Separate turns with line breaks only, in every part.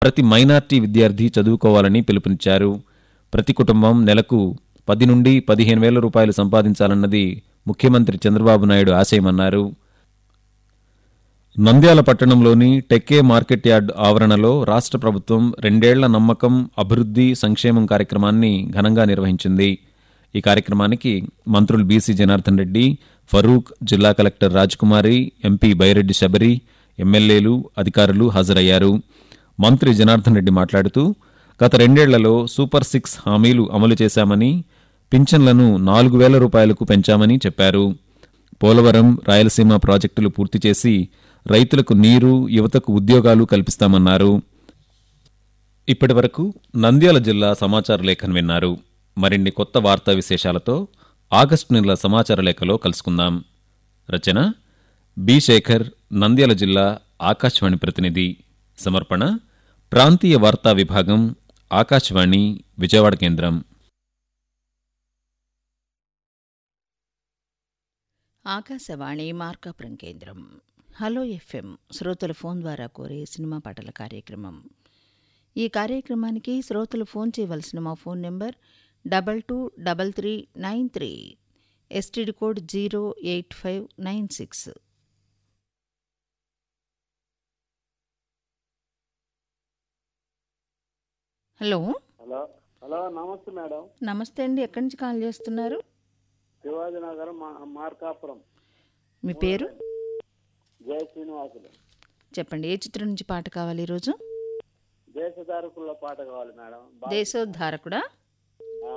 ప్రతి మైనార్టీ విద్యార్థి చదువుకోవాలని పిలుపునిచ్చారు ప్రతి కుటుంబం నెలకు పది నుండి పదిహేను వేల రూపాయలు సంపాదించాలన్నది ముఖ్యమంత్రి చంద్రబాబు నాయుడు ఆశయమన్నారు నంద్యాల పట్టణంలోని టెక్కే మార్కెట్ యార్డ్ ఆవరణలో రాష్ట్ర ప్రభుత్వం రెండేళ్ల నమ్మకం అభివృద్ధి సంక్షేమం కార్యక్రమాన్ని ఘనంగా నిర్వహించింది ఈ కార్యక్రమానికి మంత్రులు బీసీ జనార్దన్ రెడ్డి ఫరూక్ జిల్లా కలెక్టర్ రాజ్కుమారి ఎంపీ బైరెడ్డి శబరి ఎమ్మెల్యేలు అధికారులు హాజరయ్యారు మంత్రి జనార్దన్ రెడ్డి మాట్లాడుతూ గత రెండేళ్లలో సూపర్ సిక్స్ హామీలు అమలు చేశామని పింఛన్లను నాలుగు వేల రూపాయలకు పెంచామని చెప్పారు పోలవరం రాయలసీమ ప్రాజెక్టులు పూర్తి చేసి రైతులకు నీరు యువతకు ఉద్యోగాలు కల్పిస్తామన్నారు ఇప్పటి వరకు నంద్యాల జిల్లా సమాచార లేఖను విన్నారు మరిన్ని కొత్త వార్తా విశేషాలతో ఆగస్టు నెల సమాచార లేఖలో కలుసుకుందాం రచన బి శేఖర్ నంద్యాల జిల్లా ఆకాశవాణి ప్రతినిధి సమర్పణ ప్రాంతీయ వార్తా విభాగం ఆకాశవాణి విజయవాడ కేంద్రం
ఆకాశవాణి మార్కాపురం కేంద్రం హలో ఎఫ్ఎం శ్రోతల ఫోన్ ద్వారా కోరే సినిమా పాటల కార్యక్రమం ఈ కార్యక్రమానికి శ్రోతలు ఫోన్ చేయవలసిన మా phone number double two double three nine three STD code zero eight five nine six hello
hello hello నమస్తే మేడం
నమస్తే అండి ఎక్కడి నుంచి కాల్ చేస్తున్నారు
శివాజీ నగర్ మా మార్కాపురం
మీ పేరు
జయ శ్రీనివాసులు
చెప్పండి ఏ చిత్రం నుంచి పాట కావాలి ఈరోజు
దేశధారకుల పాట కావాలి మేడం బా-
దేశోద్ధారకుడా
ఆ,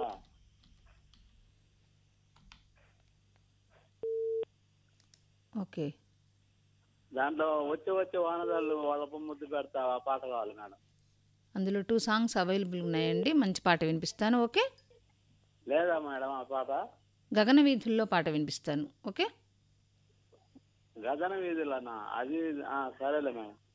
ఓకే
దాంట్లో వచ్చి వచ్చి వానదాళ్ళు వాళ్ళ ముద్దు పెడతా ఆ పాట కావాలి మేడం
అందులో టూ సాంగ్స్ అవైలబుల్ ఉన్నాయండి మంచి పాట వినిపిస్తాను ఓకే
లేదా మేడం ఆ పాట
గగన వీధుల్లో పాట వినిపిస్తాను ఓకే
గగన వీధులనా అది ఆ, సరేలే మేడం